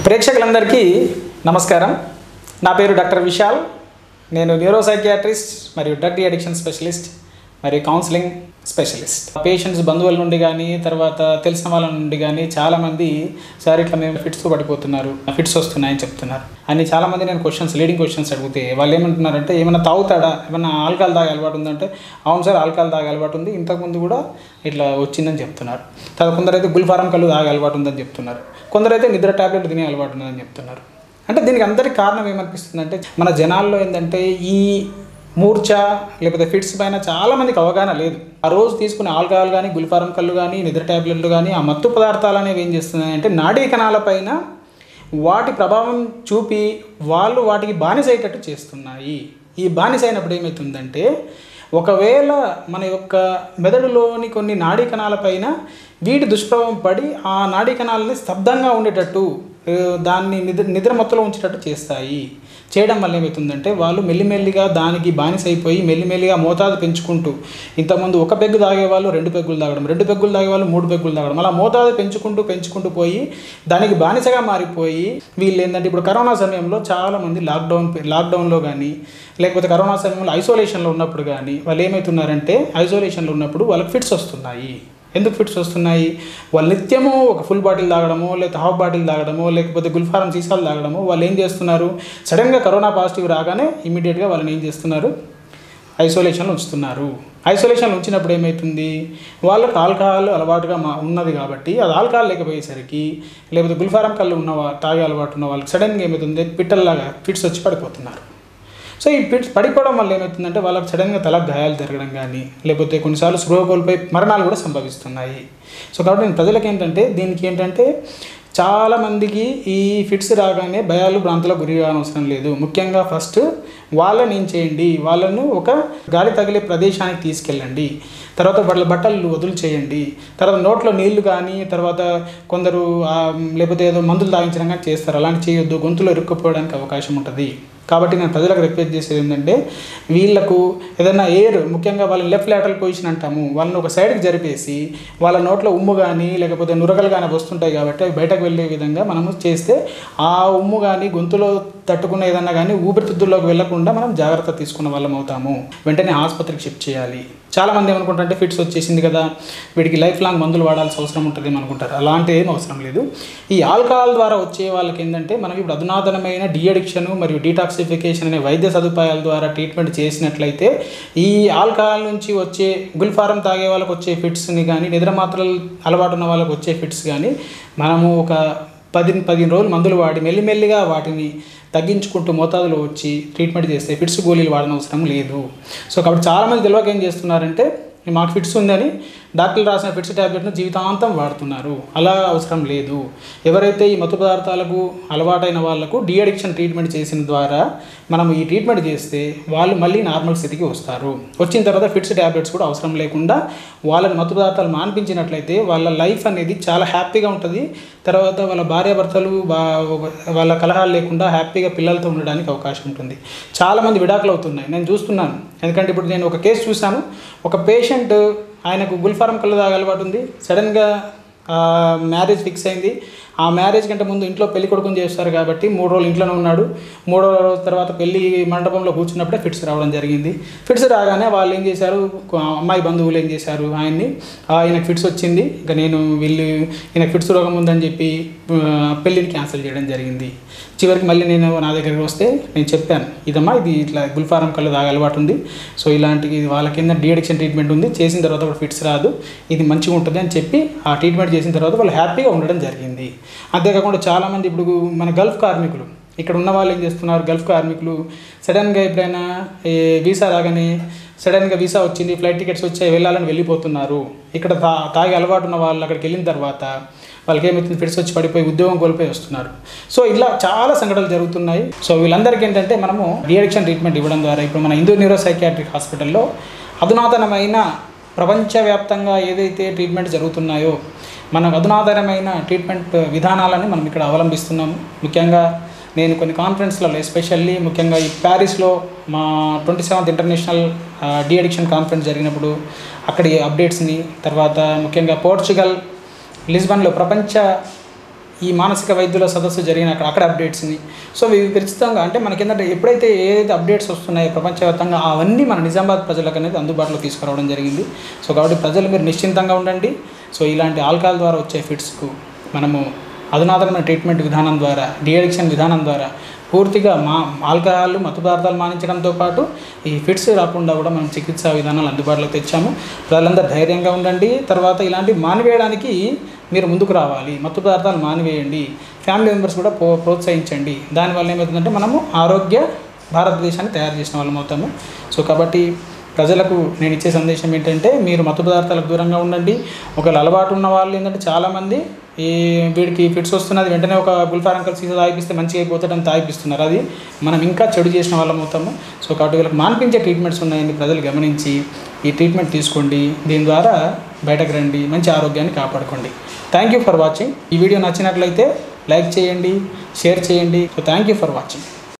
ప్రేక్షకులందరికీ నమస్కారం నా పేరు డాక్టర్ విశాల్ నేను న్యూరోసైకియాట్రిస్ట్ మరియు డ్రగ్ అడిక్షన్ స్పెషలిస్ట్ మరియు కౌన్సిలింగ్ స్పెషలిస్ట్ పేషెంట్స్ బంధువుల నుండి కానీ తర్వాత తెలిసిన వాళ్ళ నుండి కానీ చాలామంది సార్ ఇట్లా మేము ఫిట్స్ పడిపోతున్నారు ఫిట్స్ వస్తున్నాయని చెప్తున్నారు అని చాలామంది నేను క్వశ్చన్స్ లీడింగ్ క్వశ్చన్స్ అడిగితే వాళ్ళు ఏమంటున్నారంటే ఏమైనా తాగుతాడా ఏమైనా ఆల్కహాల్ తాగే అలవాటు ఉందంటే అవును సార్ ఆల్కహాల్ తాగే అలవాటు ఉంది ఇంతకుముందు కూడా ఇట్లా వచ్చిందని చెప్తున్నారు తర్వాత కొందరైతే గుల్ఫారం కళ్ళు తాగే అలవాటు ఉందని చెప్తున్నారు కొందరైతే నిద్ర టాబ్లెట్ తినే అలవాటు ఉందని చెప్తున్నారు అంటే దీనికి అందరికి కారణం ఏమనిపిస్తుంది అంటే మన జనాల్లో ఏంటంటే ఈ మూర్ఛ లేకపోతే ఫిట్స్ పైన చాలా మందికి అవగాహన లేదు ఆ రోజు తీసుకునే ఆల్కహాల్ కానీ గుల్ఫారం కళ్ళు కానీ నిద్ర టాబ్లెట్లు కానీ ఆ మత్తు పదార్థాలు అనేవి ఏం చేస్తున్నాయి అంటే నాడీ కణాల పైన వాటి ప్రభావం చూపి వాళ్ళు వాటికి బానిస అయ్యేటట్టు చేస్తున్నాయి ఈ బానిస అయినప్పుడు ఏమవుతుందంటే ఒకవేళ మన యొక్క మెదడులోని కొన్ని నాడీ కణాల పైన వీటి దుష్ప్రభావం పడి ఆ నాడీ కణాలని స్తబ్దంగా ఉండేటట్టు ఆ, దాన్ని నిద్ర నిద్ర మత్తులో ఉంచేటట్టు చేస్తాయి చేయడం వల్ల ఏమవుతుందంటే వాళ్ళు మెల్లిమెల్లిగా దానికి బానిస అయిపోయి మెల్లిమెల్లిగా మోతాదు పెంచుకుంటూ ఇంతకుముందు ఒక పెగ్గు తాగే వాళ్ళు రెండు పెగ్గులు తాగడం రెండు పెగ్గులు తాగే వాళ్ళు మూడు పెగ్గులు తాగడం అలా మోతాదు పెంచుకుంటూ పెంచుకుంటూ పోయి దానికి బానిసగా మారిపోయి వీళ్ళు ఏంటంటే ఇప్పుడు కరోనా సమయంలో చాలామంది లాక్డౌన్ లాక్డౌన్లో కానీ లేకపోతే కరోనా సమయంలో ఐసోలేషన్లో ఉన్నప్పుడు కానీ వాళ్ళు ఏమవుతున్నారంటే ఐసోలేషన్లో ఉన్నప్పుడు వాళ్ళకి ఫిట్స్ వస్తున్నాయి ఎందుకు ఫిట్స్ వస్తున్నాయి వాళ్ళు నిత్యము ఒక ఫుల్ బాటిల్ తాగడమో లేకపోతే హాఫ్ బాటిల్ తాగడమో లేకపోతే గుల్ఫారం సీసాలు తాగడమో వాళ్ళు ఏం చేస్తున్నారు సడన్గా కరోనా పాజిటివ్ రాగానే ఇమీడియట్గా వాళ్ళని ఏం చేస్తున్నారు ఐసోలేషన్లో ఉంచుతున్నారు ఐసోలేషన్లో ఉంచినప్పుడు ఏమవుతుంది వాళ్ళకి ఆల్కహాల్ అలవాటుగా మా ఉన్నది కాబట్టి అది ఆల్కహాల్ లేకపోయేసరికి లేకపోతే గుల్ఫారం కళ్ళు ఉన్న వా- తాగే అలవాటు ఉన్న వాళ్ళకి సడన్గా ఏమవుతుంది పిట్టల్లాగా ఫిట్స్ వచ్చి పడిపోతున్నారు సో ఈ పిట్స్ పడిపోవడం వల్ల ఏమవుతుందంటే వాళ్ళకి సడన్గా తలకు గాయాలు జరగడం కానీ లేకపోతే కొన్నిసార్లు స్పృహ కోల్పోయి మరణాలు కూడా సంభవిస్తున్నాయి సో కాబట్టి నేను ప్రజలకు ఏంటంటే దీనికి ఏంటంటే చాలామందికి ఈ ఫిట్స్ రాగానే భయాలు భ్రాంతులకు గురి అవసరం లేదు ముఖ్యంగా ఫస్ట్ వాళ్ళని ఏం చేయండి వాళ్ళను ఒక గాలి తగిలే ప్రదేశానికి తీసుకెళ్ళండి తర్వాత వాళ్ళ బట్టలు వదులు చేయండి తర్వాత నోట్లో నీళ్లు కానీ తర్వాత కొందరు ఆ, లేకపోతే ఏదో మందులు తాగించడం కానీ చేస్తారు అలాంటి చేయొద్దు గొంతులో ఇరుక్కుపోవడానికి అవకాశం ఉంటుంది కాబట్టి నేను ప్రజలకు రిక్వెస్ట్ చేసేది ఏంటంటే వీళ్ళకు ఏదైనా ఎయిర్ ముఖ్యంగా వాళ్ళ లెఫ్ట్ లాటరల్ పొజిషన్ అంటాము వాళ్ళని ఒక సైడ్కి జరిపేసి వాళ్ళ నోట్లో ఉమ్ము కానీ లేకపోతే నురగలు కానీ వస్తుంటాయి కాబట్టి అవి బయటకు వెళ్ళే విధంగా మనము చేస్తే ఆ ఉమ్ము కానీ గొంతులో తట్టుకున్న ఏదన్నా కానీ ఊపిరితిత్తుల్లోకి వెళ్లకుండా మనం జాగ్రత్త తీసుకున్న వాళ్ళం అవుతాము వెంటనే ఆసుపత్రికి షిఫ్ట్ చేయాలి చాలామంది ఏమనుకుంటారంటే ఫిట్స్ వచ్చేసింది కదా వీడికి లైఫ్ లాంగ్ మందులు వాడాల్సిన అవసరం ఉంటుంది అనుకుంటారు అలాంటి ఏం అవసరం లేదు ఈ ఆల్కహాల్ ద్వారా వచ్చే వాళ్ళకి ఏంటంటే మనకి ఇప్పుడు అధునాతనమైన డిఅడిక్షన్ మరియు డీటాక్సిఫికేషన్ అనే వైద్య సదుపాయాల ద్వారా ట్రీట్మెంట్ చేసినట్లయితే ఈ ఆల్కహాల్ నుంచి వచ్చే గుల్ఫారం తాగే వాళ్ళకి వచ్చే ఫిట్స్ని కానీ నిద్ర మాత్రలు అలవాటు ఉన్న వాళ్ళకి వచ్చే ఫిట్స్ కానీ మనము ఒక పది పదిహేను రోజులు మందులు వాడి మెల్లిమెల్లిగా వాటిని తగ్గించుకుంటూ మోతాదులో వచ్చి ట్రీట్మెంట్ చేస్తే ఫిట్స్ గోళీలు వాడనవసరం అవసరం లేదు సో కాబట్టి చాలామంది తెలియక ఏం చేస్తున్నారంటే మాకు ఫిట్స్ ఉందని డాక్టర్లు రాసిన ఫిట్స్ ట్యాబ్లెట్ను జీవితాంతం వాడుతున్నారు అలా అవసరం లేదు ఎవరైతే ఈ మత్తు పదార్థాలకు అలవాటైన వాళ్ళకు డీఅడిక్షన్ ట్రీట్మెంట్ చేసిన ద్వారా మనం ఈ ట్రీట్మెంట్ చేస్తే వాళ్ళు మళ్ళీ నార్మల్ స్థితికి వస్తారు వచ్చిన తర్వాత ఫిట్స్ ట్యాబ్లెట్స్ కూడా అవసరం లేకుండా వాళ్ళని మత్తు పదార్థాలు మాన్పించినట్లయితే వాళ్ళ లైఫ్ అనేది చాలా హ్యాపీగా ఉంటుంది తర్వాత వాళ్ళ భార్యాభర్తలు బా వాళ్ళ కలహాలు లేకుండా హ్యాపీగా పిల్లలతో ఉండడానికి అవకాశం ఉంటుంది చాలామంది విడాకులు అవుతున్నాయి నేను చూస్తున్నాను ఎందుకంటే ఇప్పుడు నేను ఒక కేసు చూశాను ఒక పేషెంట్ ఆయనకు గుల్ఫారం కళ్ళు తాగే అలవాటు ఉంది సడన్గా మ్యారేజ్ ఫిక్స్ అయింది ఆ మ్యారేజ్ కంటే ముందు ఇంట్లో పెళ్లి కొడుకుని చేస్తారు కాబట్టి మూడు రోజులు ఇంట్లోనే ఉన్నాడు మూడో రోజు తర్వాత పెళ్లి మండపంలో కూర్చున్నప్పుడే ఫిట్స్ రావడం జరిగింది ఫిట్స్ రాగానే వాళ్ళు ఏం చేశారు కొ- అమ్మాయి బంధువులు ఏం చేశారు ఆయన్ని "ఆ, ఈయనకు ఫిట్స్ వచ్చింది ఇక నేను వీళ్ళు ఈయనకు ఫిట్స్ రోగం ఉందని చెప్పి ఆ, పెళ్లిని క్యాన్సిల్ చేయడం జరిగింది చివరికి మళ్ళీ నేను నా దగ్గరికి వస్తే నేను చెప్పాను ఇదమ్మా ఇది ఇట్లా గుల్ఫారం కళ్ళు తాగే అలవాటు ఉంది సో ఇలాంటి వాళ్ళ కింద డీఅడిక్షన్ ట్రీట్మెంట్ ఉంది చేసిన తర్వాత కూడా ఫిట్స్ రాదు ఇది మంచిగా ఉంటుంది అని చెప్పి ఆ ట్రీట్మెంట్ చేసిన తర్వాత వాళ్ళు హ్యాపీగా ఉండడం జరిగింది అంతేకాకుండా చాలామంది ఇప్పుడు మన గల్ఫ్ కార్మికులు ఇక్కడ ఉన్న వాళ్ళు ఏం చేస్తున్నారు గల్ఫ్ కార్మికులు సడన్గా ఎప్పుడైనా ఏ వీసా రాగానే సడన్గా వీసా వచ్చింది ఫ్లైట్ టికెట్స్ వచ్చాయి వెళ్ళాలని వెళ్ళిపోతున్నారు ఇక్కడ తా తాగి అలవాటు ఉన్న వాళ్ళు అక్కడికి వెళ్ళిన తర్వాత వాళ్ళకి ఏమవుతుంది ఫిట్స్ వచ్చి పడిపోయి ఉద్యోగం కోల్పోయి వస్తున్నారు సో ఇలా చాలా సంఘటనలు జరుగుతున్నాయి సో వీళ్ళందరికీ ఏంటంటే మనము డిఅడిక్షన్ ట్రీట్మెంట్ ఇవ్వడం ద్వారా ఇప్పుడు మన హిందూ న్యూరో సైకియాట్రిక్ హాస్పిటల్లో అధునాతనమైన ప్రపంచవ్యాప్తంగా ఏదైతే ట్రీట్మెంట్ జరుగుతున్నాయో మనకు అధునాతనమైన ట్రీట్మెంట్ విధానాలని మనం ఇక్కడ అవలంబిస్తున్నాము ముఖ్యంగా నేను కొన్ని కాన్ఫరెన్స్లలో ఎస్పెషల్లీ ముఖ్యంగా ఈ ప్యారిస్లో మా twenty seventh international de addiction conference జరిగినప్పుడు అక్కడి అప్డేట్స్ని తర్వాత ముఖ్యంగా పోర్చుగల్ లిస్బన్లో ప్రపంచ ఈ మానసిక వైద్యుల సదస్సు జరిగిన అక్కడ అక్కడ అప్డేట్స్ని సో ఇవి ఖచ్చితంగా అంటే మనకి ఏంటంటే ఎప్పుడైతే ఏదైతే అప్డేట్స్ వస్తున్నాయో ప్రపంచవ్యాప్తంగా అవన్నీ మన నిజామాబాద్ ప్రజలకు అనేది అందుబాటులో తీసుకురావడం జరిగింది సో కాబట్టి ప్రజలు మీరు నిశ్చింతంగా ఉండండి సో ఇలాంటి ఆల్కహాల్ ద్వారా వచ్చే ఫిట్స్కు మనము అధునాతనమైన ట్రీట్మెంట్ విధానం ద్వారా డిఅడిక్షన్ విధానం ద్వారా పూర్తిగా మా ఆల్కహాల్ మత్తు పదార్థాలు మానించడంతో పాటు ఈ ఫిట్స్ రాకుండా కూడా మనం చికిత్సా విధానాలు అందుబాటులోకి తెచ్చాము ప్రజలందరూ ధైర్యంగా ఉండండి తర్వాత ఇలాంటి మానివేయడానికి మీరు ముందుకు రావాలి మత్తు పదార్థాలు మానివేయండి ఫ్యామిలీ మెంబర్స్ కూడా ప్రో ప్రోత్సహించండి దానివల్ల ఏమవుతుందంటే మనము ఆరోగ్య భారతదేశాన్ని తయారు చేసిన వాళ్ళం అవుతాము సో కాబట్టి ప్రజలకు నేను ఇచ్చే సందేశం ఏంటంటే మీరు మత్తు పదార్థాలకు దూరంగా ఉండండి ఒకవేళ అలవాటు ఉన్న వాళ్ళు ఏంటంటే చాలామంది ఈ వీడికి ఫిట్స్ వస్తున్నది వెంటనే ఒక గుల్ఫారంకల్ సీజన్ తాగిపిస్తే మంచిగా అయిపోతాడని తాగిపిస్తున్నారు అది మనం ఇంకా చెడు చేసిన వాళ్ళం అవుతాము సో కాబట్టి వీళ్ళకి మాన్పించే ట్రీట్మెంట్స్ ఉన్నాయని ప్రజలు గమనించి ఈ ట్రీట్మెంట్ తీసుకోండి దీని ద్వారా బయటకు రండి మంచి ఆరోగ్యాన్ని కాపాడుకోండి థ్యాంక్ యూ ఫర్ వాచింగ్ ఈ వీడియో నచ్చినట్లయితే లైక్ చేయండి షేర్ చేయండి so thank you for watching